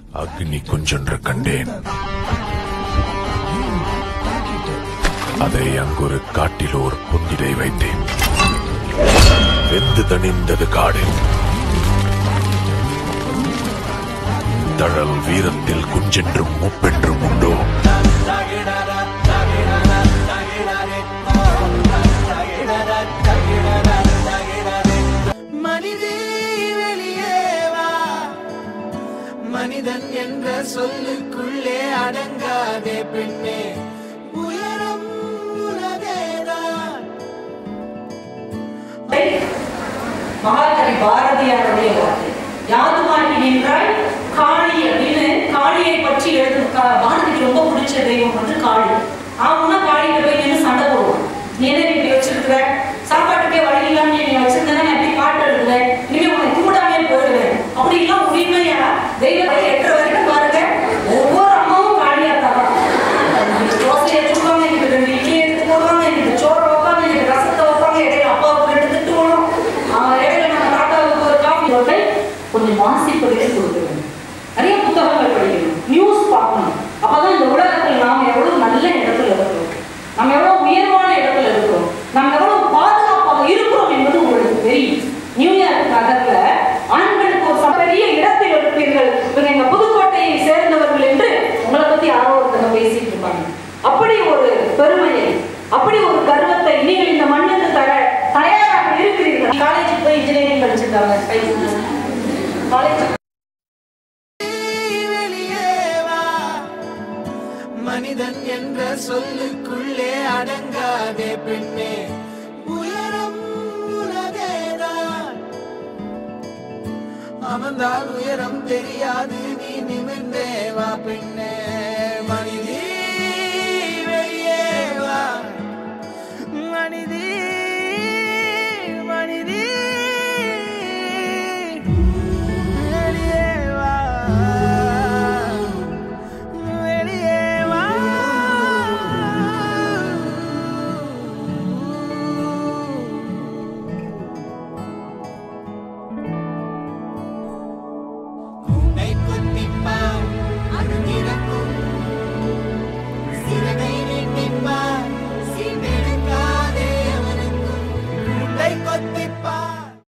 அக்னி குஞ்சொன்று கண்டேன் அதை அங்கொரு காட்டில் ஒரு புந்திடை வைத்தேன் வெந்து தணிந்தது காடு தழல் வீரத்தில் குஞ்சென்றும் முப்பென்றும் உண்டோ மனிதே வெளியே வா மனிதன் என்ற சொல்லுக்குள்ளே அடங்காதே பெண்ணே உயரம் உலகேதான் மகாகவி பாரதியாருடைய வார்த்தை யாது மாட்டி நின்றாய் காளி அப்படின்னு காளியை பற்றி எழுது கா- பாரதிக்கு ரொம்ப பிடிச்ச தெய்வம் வந்து காளி அவனா காளிகிட்ட போய் நின்று சண்டை போடுவான் நீ என்ன இப்படி வச்சிருக்கிற சாப்பாட்டுக்கே வழி இல்லாம நீ வச்சிருந்தேன்னா நான் எப்படி பாட்டு எழுதுவேன் இனிமே உன்னை கும்பிடாமே போயிடுவேன் அப்படி எல்லாம் உரிமையா தெய்வத்தை எட்டு வரைக்கும் பாருங்க ஒவ்வொரு அம்மாவும் காளியா தான் தோசையை சுடுவாங்க இன்னைக்கு ரெண்டு இட்லி எடுத்து போடுவாங்க இன்னைக்கு சோறு வைப்பாங்க இன்னைக்கு ரசத்தை வைப்பாங்க இடையில அப்பாவுக்கு ரெண்டு திட்டு வரும் ஆஹ் இடையில நம்ம தாத்தாவுக்கு ஒரு காஃபி ஹோட்டல் கொஞ்சம் வாசிப்பதற்கு கொடுக்க வேண்டும் நிறைய புத்தகங்கள் படிக்கணும் நியூஸ் பார்க்கணும் அப்பதான் இந்த உலகத்தில் நாம் எவ்வளவு நல்ல இடத்துல இருக்கிறோம் நம்ம எவ்வளவு உயர்வான இடத்துல இருக்கிறோம் நம்ம எவ்வளவு பாதுகாப்பாக இருக்கிறோம் என்பது உங்களுக்கு தெரியும் நியூயார்க் நகர்ல ஆண்களுக்கு ஒரு ச- பெரிய இடத்தில் இருப்பீர்கள் இவங்க எங்க புதுக்கோட்டையை சேர்ந்தவர்கள் என்று உங்களை பத்தி யாரோ ஒருத்தங்க பேசிட்டு இருப்பாங்க அப்படி ஒரு பெருமையை அப்படி ஒரு கர்வத்தை நீங்கள் இந்த மண்ணுக்கு தர தயாராக இருக்கிறீர்கள் காலேஜுக்கு போய் இன்ஜினியரிங் படிச்சிருக்காங்க காலேஜ் வெளியே வா மனிதன் என்ற சொல்லுக்குள்ளே அடங்காதே பெண்ணே உயரம் உலகேதான் அமர்ந்தால் உயரம் தெரியாது நீ நிமிர்ந்தே வா பெண்ணே